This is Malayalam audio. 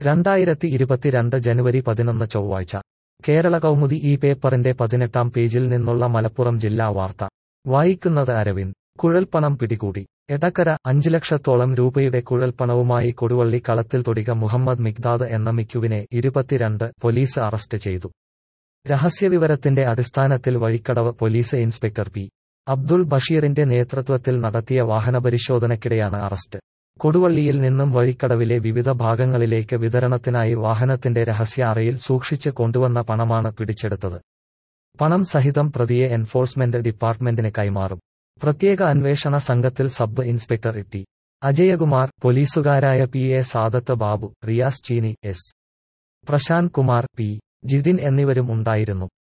രണ്ടായിരത്തി ഇരുപത്തിരണ്ട് ജനുവരി പതിനൊന്ന് ചൊവ്വാഴ്ച കേരള കൗമുദി ഈ പേപ്പറിന്റെ പതിനെട്ടാം പേജിൽ നിന്നുള്ള മലപ്പുറം ജില്ലാ വാർത്ത വായിക്കുന്നത് അരവിന്ദ് കുഴൽപ്പണം പിടികൂടി എടക്കര അഞ്ചു ലക്ഷത്തോളം രൂപയുടെ കുഴൽപ്പണവുമായി കൊടുവള്ളി കളത്തിൽ തൊടിക മുഹമ്മദ് മിഗ്ദാദ് എന്ന മിക്കുവിനെ ഇരുപത്തിരണ്ട് പോലീസ് അറസ്റ്റ് ചെയ്തു രഹസ്യവിവരത്തിന്റെ അടിസ്ഥാനത്തിൽ Vazhikkadavu police inspector P Abdul ബഷീറിന്റെ നേതൃത്വത്തിൽ നടത്തിയ വാഹനപരിശോധനയ്ക്കിടെയാണ് അറസ്റ്റ് കൊടുവള്ളിയിൽ നിന്നും വഴിക്കടവിലെ വിവിധ ഭാഗങ്ങളിലേക്ക് വിതരണത്തിനായി വാഹനത്തിന്റെ രഹസ്യ അറയിൽ സൂക്ഷിച്ച് കൊണ്ടുവന്ന പണമാണ് പിടിച്ചെടുത്തത് പണം സഹിതം പ്രതിയെ എൻഫോഴ്സ്മെന്റ് ഡിപ്പാർട്ട്മെന്റിന് കൈമാറും പ്രത്യേക അന്വേഷണ സംഘത്തിൽ സബ് ഇൻസ്പെക്ടർ ടി അജയകുമാർ പോലീസുകാരായ P A Sadath Babu Riyas Cheeni S Prashanth Kumar P Jithin എന്നിവരും ഉണ്ടായിരുന്നു